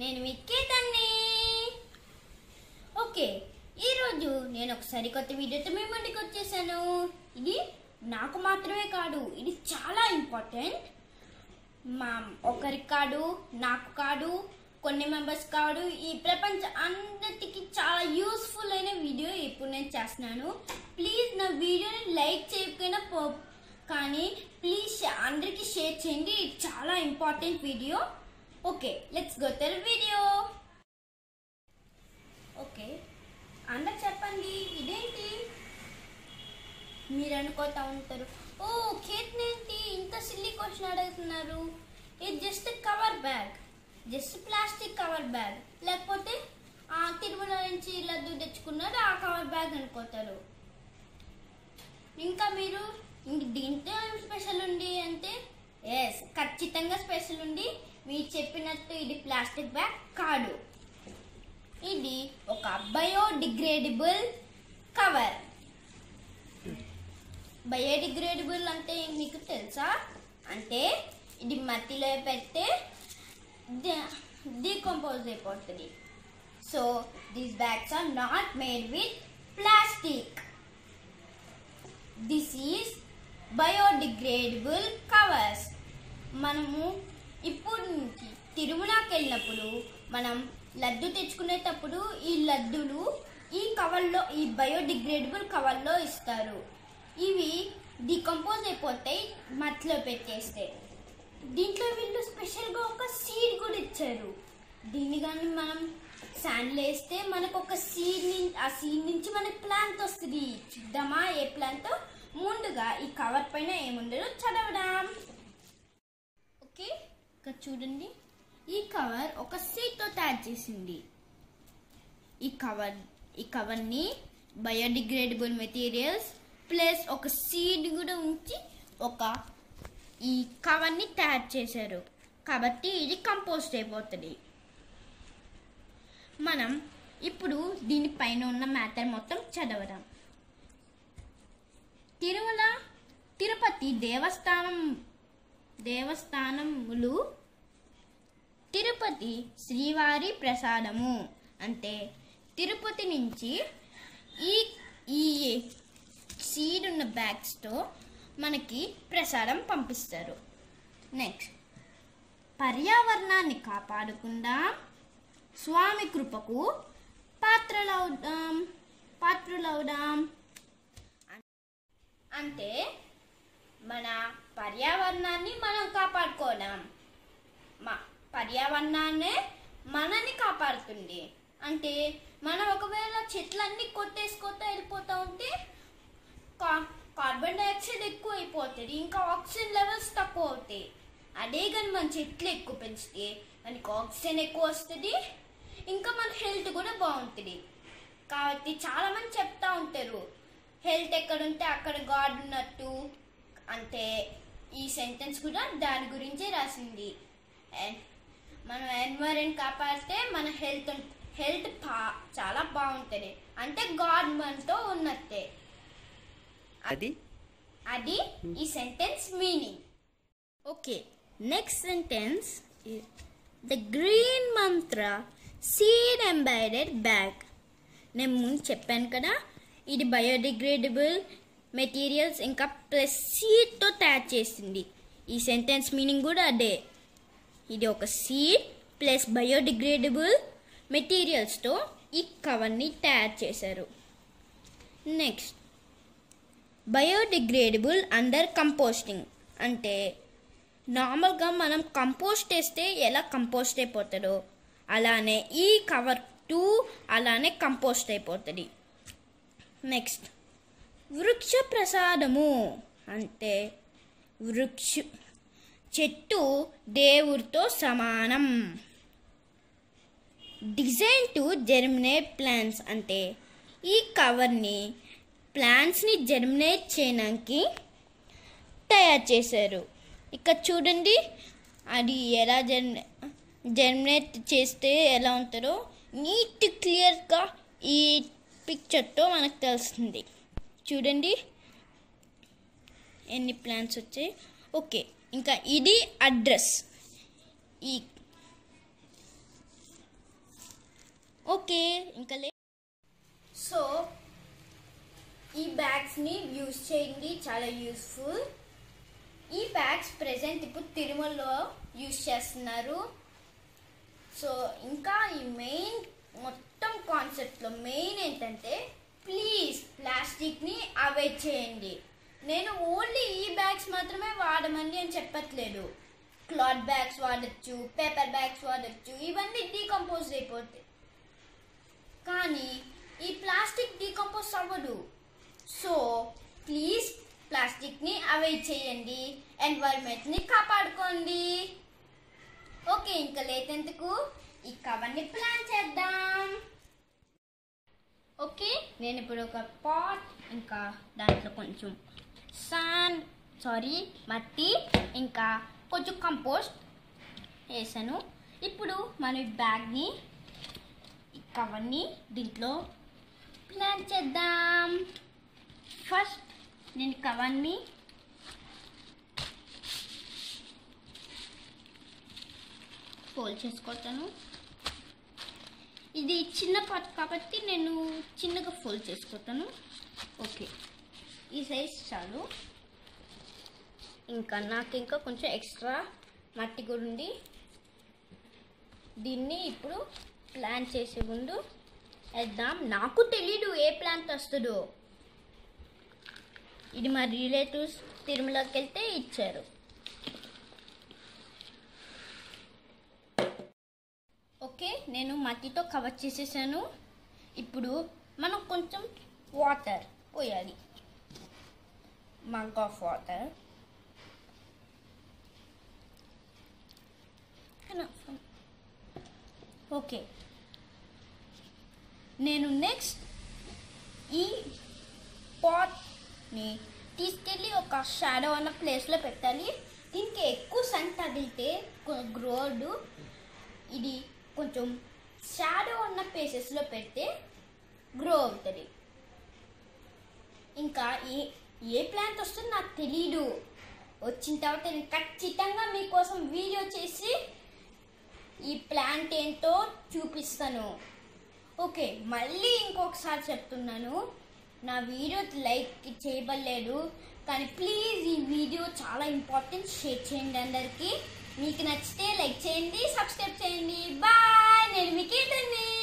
నేను మీ కేతన్ని ఓకే ఈరోజు నేను ఒక సరికొత్త వీడియోతో మీ ముందుకు వచ్చేసాను ఇది నాకు మాత్రమే కాదు ఇది చాలా ఇంపార్టెంట్ మా ఒకరికి కాదు నాకు కాదు కొన్ని మెంబర్స్ కాదు ఈ ప్రపంచ అందరికి చాలా యూస్ఫుల్ అయిన వీడియో ఇప్పుడు నేను చేస్తున్నాను ప్లీజ్ నా వీడియోని లైక్ చేయకపోయినా పో కానీ ప్లీజ్ అందరికి షేర్ చేయండి ఇది చాలా important video okay let's go the video okay అందరు చెప్పండి ఇదేంటి మీరు అనుకోతా ఉంటారు ఓ కేతన్ ఏంటి ఇంత సిల్లీ క్వశ్చన్ అడుగుతున్నారు ఇది just cover bag just plastic cover bag లేకపోతే ఆ తిరుమల నుంచి లడ్డు తెచ్చుకున్నారు ఆ కవర్ బ్యాగ్ అనుకోతారు ఇంకా మీరు ఇంక దీంతో ఏం స్పెషల్ ఉంది అంటే ఎస్ ఖచ్చితంగా స్పెషల్ ఉంది మీరు చెప్పినట్టు ఇది ప్లాస్టిక్ బ్యాగ్ కాదు ఇది ఒక బయోడిగ్రేడబుల్ కవర్ బయోడిగ్రేడబుల్ అంటే మీకు తెలుసా అంటే ఇది మట్టిలో పెడితే డీకంపోజ్ అయిపోతుంది so these bags are not made with plastic this is biodegradable covers మనము ఇప్పుడు నుంచి తిరుమలకి వెళ్ళినప్పుడు మనం లడ్డు తెచ్చుకునేటప్పుడు ఈ లడ్డులు ఈ కవర్లో ఈ బయోడిగ్రేడబుల్ కవర్లో ఇస్తారు ఇవి డికంపోజ్ అయిపోతాయి మట్టిలో పెట్టేస్తే దీంట్లో వీళ్ళు స్పెషల్గా ఒక సీడ్ కూడా ఇచ్చారు దీన్ని కానీ మనం శాండ్లో వేస్తే మనకు ఒక సీడ్ నుంచి ఆ సీడ్ నుంచి మనకి ప్లాంట్ వస్తుంది చూద్దామా ఏ ప్లాంట్ ముందుగా ఈ కవర్ పైన ఏముండదో చదవడం ఓకే ఇక్కడ చూడండి ఈ కవర్ ఒక సీడ్తో తయారు చేసింది ఈ కవర్ ఈ కవర్ని బయోడిగ్రేడబుల్ మెటీరియల్స్ ప్లస్ ఒక సీడ్ కూడా ఉంచి ఒక ఈ కవర్ని తయారు చేశారు కాబట్టి ఇది కంపోస్ట్ అయిపోతుంది మనం ఇప్పుడు దీనిపైన ఉన్న మ్యాటర్ మొత్తం చదవదాం తిరుమల తిరుపతి దేవస్థానం దేవస్థానములు తిరుపతి శ్రీవారి ప్రసాదము అంటే తిరుపతి నుంచి ఈ ఈ సీడ్ ఉన్న బ్యాగ్స్తో మనకి ప్రసాదం పంపిస్తారు నెక్స్ట్ పర్యావరణాన్ని కాపాడుకుందాం స్వామి కృపకు పాత్రలవుదాం పాత్రులవుదాం అంటే మన పర్యావరణాన్ని మనం కాపాడుకోవడం మా పర్యావరణాన్నే మనని కాపాడుతుంది అంటే మనం ఒకవేళ చెట్లన్నీ కొట్టేసుకొత్తా వెళ్ళిపోతూ ఉంటే కా- కార్బన్ డైఆక్సైడ్ ఎక్కువ అయిపోతుంది ఇంకా ఆక్సిజన్ లెవెల్స్ తక్కువ అవుతాయి అదే కానీ మన చెట్లు ఎక్కువ పెంచితే మనకి ఆక్సిజన్ ఎక్కువ వస్తుంది ఇంకా మన హెల్త్ కూడా బాగుంటుంది కాబట్టి చాలా మంది చెప్తా ఉంటారు హెల్త్ ఎక్కడ ఉంటే అక్కడ గాడ్ ఉన్నట్టు అంటే ఈ సెంటెన్స్ కూడా దాని గురించే రాసింది And మనం ఎన్వైరన్ కాపాడితే మన హెల్త్ హెల్త్ చాలా బాగుంటుంది అంటే గాడ్ మనతో ఉన్నట్టే అది అది ఈ sentence meaning okay next sentence the green Mantra seed embedded bag నేను ముందు చెప్పాను కదా ఇది బయోడిగ్రేడబుల్ మెటీరియల్స్ ఇంకా ప్లస్ సీడ్తో తయారు చేసింది ఈ సెంటెన్స్ మీనింగ్ కూడా అదే ఇది ఒక సీడ్ ప్లస్ బయోడిగ్రేడబుల్ మెటీరియల్స్తో ఈ కవర్ని తయారు చేశారు నెక్స్ట్ బయోడిగ్రేడబుల్ అండర్ కంపోస్టింగ్ అంటే నార్మల్గా మనం కంపోస్ట్ వేస్తే ఎలా కంపోస్ట్ అయిపోతుందో అలానే ఈ కవర్ టూ అలానే కంపోస్ట్ అయిపోతుంది నెక్స్ట్ వృక్ష ప్రసాదము అంటే వృక్ష చెట్టు దేవుడితో సమానం డిజైన్ టు జెర్మినేట్ ప్లాంట్స్ అంటే ఈ కవర్ని ప్లాంట్స్ని జెర్మినేట్ చేయడానికి తయారు చేశారు ఇక్కడ చూడండి అది ఎలా జెర్మి జెర్మినేట్ చేస్తే ఎలా ఉంటుందో నీట్ క్లియర్గా ఈ పిక్చర్తో మనకు తెలుస్తుంది చూడండి ఎన్ని ప్లాంట్స్ వచ్చాయి ఓకే ఇంకా ఇది అడ్రస్ ఈ ఓకే ఇంకా లే సో ఈ బ్యాగ్స్ని యూజ్ చేయండి చాలా యూస్ఫుల్ ఈ బ్యాగ్స్ ప్రెసెంట్ ఇప్పుడు తిరుమలలో యూజ్ చేస్తున్నారు సో ఇంకా ఈ మెయిన్ మొత్తం కాన్సెప్ట్లో మెయిన్ ఏంటంటే ప్లీజ్ ప్లాస్టిక్ని అవాయిడ్ చేయండి నేను ఓన్లీ ఈ బ్యాగ్స్ మాత్రమే వాడమని అని చెప్పట్లేదు క్లాత్ బ్యాగ్స్ వాడచ్చు పేపర్ బ్యాగ్స్ వాడచ్చు ఇవన్నీ డీకంపోజ్ అయిపోతాయి కానీ ఈ ప్లాస్టిక్ డీకంపోజ్ అవ్వదు సో ప్లీజ్ ప్లాస్టిక్ని అవాయిడ్ చేయండి ఎన్వైర్న్మెంట్ని కాపాడుకోండి ఓకే ఇంకా లేట్ ఎందుకు ఈ కవర్ని ప్లాన్ చేద్దాం ఓకే నేను ఇప్పుడు ఒక పాట్ ఇంకా దాంట్లో కొంచెం సాండ్ సారీ మట్టి ఇంకా కొంచెం కంపోస్ట్ వేసాను ఇప్పుడు మనం ఈ బ్యాగ్ని ఈ కవర్ని దీంట్లో ప్లాన్ చేద్దాం ఫస్ట్ నేను కవర్ని ఫోల్డ్ చేసుకుంటాను ఇది చిన్న పాట్ కాబట్టి నేను చిన్నగా ఫోల్డ్ చేసుకుంటాను ఓకే ఈ సైజ్ చాలు ఇంకా నాకు ఇంకా కొంచెం ఎక్స్ట్రా మట్టి కూడా ఉంది దీన్ని ఇప్పుడు ప్లాన్ చేసే ముందు వేద్దాం నాకు తెలీదు ఏ ప్లాంట్ వస్తుందో ఇది మా రిలేటివ్స్ తిరుమలకి వెళ్తే ఇచ్చారు ఓకే నేను మట్టితో కవర్ చేసేసాను ఇప్పుడు మనం కొంచెం వాటర్ పోయాలి మగ్ ఆఫ్ వాటర్ ఓకే నేను నెక్స్ట్ ఈ పాట్ని తీసుకెళ్ళి ఒక షాడో అన్న ప్లేస్లో పెట్టాలి దీనికి ఎక్కువ సన్ తగిలితే గ్రోడ్ ఇది కొంచెం షాడో ఉన్న ప్లేసెస్లో పెడితే గ్రో అవుతుంది ఇంకా ఏ ఏ ప్లాంట్ వస్తుందో నాకు తెలీదు వచ్చిన తర్వాత నేను ఖచ్చితంగా మీకోసం వీడియో చేసి ఈ ప్లాంట్ ఏంటో చూపిస్తాను ఓకే మళ్ళీ ఇంకొకసారి చెప్తున్నాను నా వీడియో లైక్ చేయబడలేదు కానీ ప్లీజ్ ఈ వీడియో చాలా ఇంపార్టెంట్ షేర్ చేయండి అందరికీ మీకు నచ్చితే లైక్ చేయండి సబ్స్క్రైబ్ చేయండి బాయ్ నేను మీకు